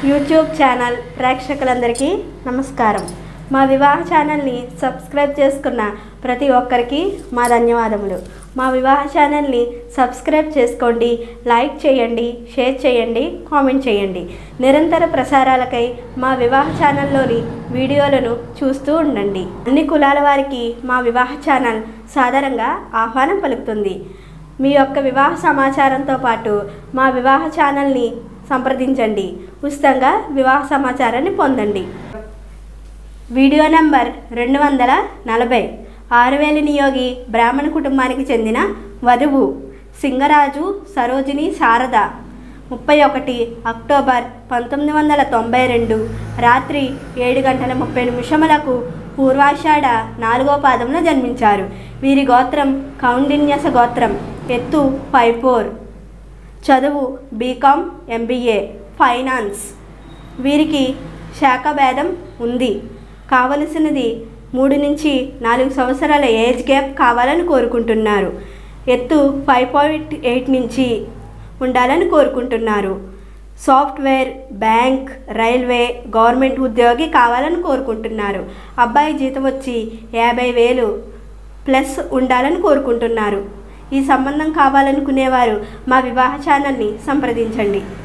YouTube channel ప్రేక్షకులందరికీ నమస్కారం మా వివాహ ఛానల్ని సబ్స్క్రైబ్ చేసుకున్న ప్రతి ఒక్కరికి మా ధన్యవాదములు మా వివాహ ఛానల్ని సబ్స్క్రైబ్ చేసుకోండి లైక్ చేయండి షేర్ చేయండి కామెంట్ చేయండి నిరంతర ప్రసారాలకై మా వివాహ ఛానల్లోని వీడియోలను చూస్తూ ఉండండి అన్ని కులాల వారికి మా వివాహ ఛానల్ సాధారణంగా ఆహ్వానం పలుకుతుంది మీ యొక్క వివాహ సమాచారంతో పాటు మా వివాహ ఛానల్ని సంప్రదించండి ఉచితంగా వివాహ సమాచారాన్ని పొందండి వీడియో నంబర్ రెండు వందల నలభై ఆరువేలి నియోగి బ్రాహ్మణ కుటుంబానికి చెందిన వధువు సింగరాజు సరోజిని శారద ముప్పై ఒకటి అక్టోబర్ పంతొమ్మిది వందల తొంభై రెండు రాత్రి ఏడు గంటల ముప్పై నిమిషములకు పూర్వాషాఢ నాలుగో పాదంలో జన్మించారు వీరి గోత్రం కౌండిన్యస గోత్రం ఎత్తు ఫైవ్ ఫోర్ చదువు బీకామ్ ఎంబీఏ ఫైనాన్స్ వీరికి శాఖ భేదం ఉంది కావలసినది మూడు నుంచి నాలుగు సంవత్సరాల ఏజ్ గ్యాప్ కావాలని కోరుకుంటున్నారు ఎత్తు ఫైవ్ పాయింట్ ఎయిట్ నుంచి ఉండాలని కోరుకుంటున్నారు సాఫ్ట్వేర్ బ్యాంక్ రైల్వే గవర్నమెంట్ ఉద్యోగి కావాలని కోరుకుంటున్నారు అబ్బాయి జీతం వచ్చి యాభై వేలు ప్లస్ ఉండాలని కోరుకుంటున్నారు ఈ సంబంధం కావాలనుకునేవారు మా వివాహ ఛానల్ని సంప్రదించండి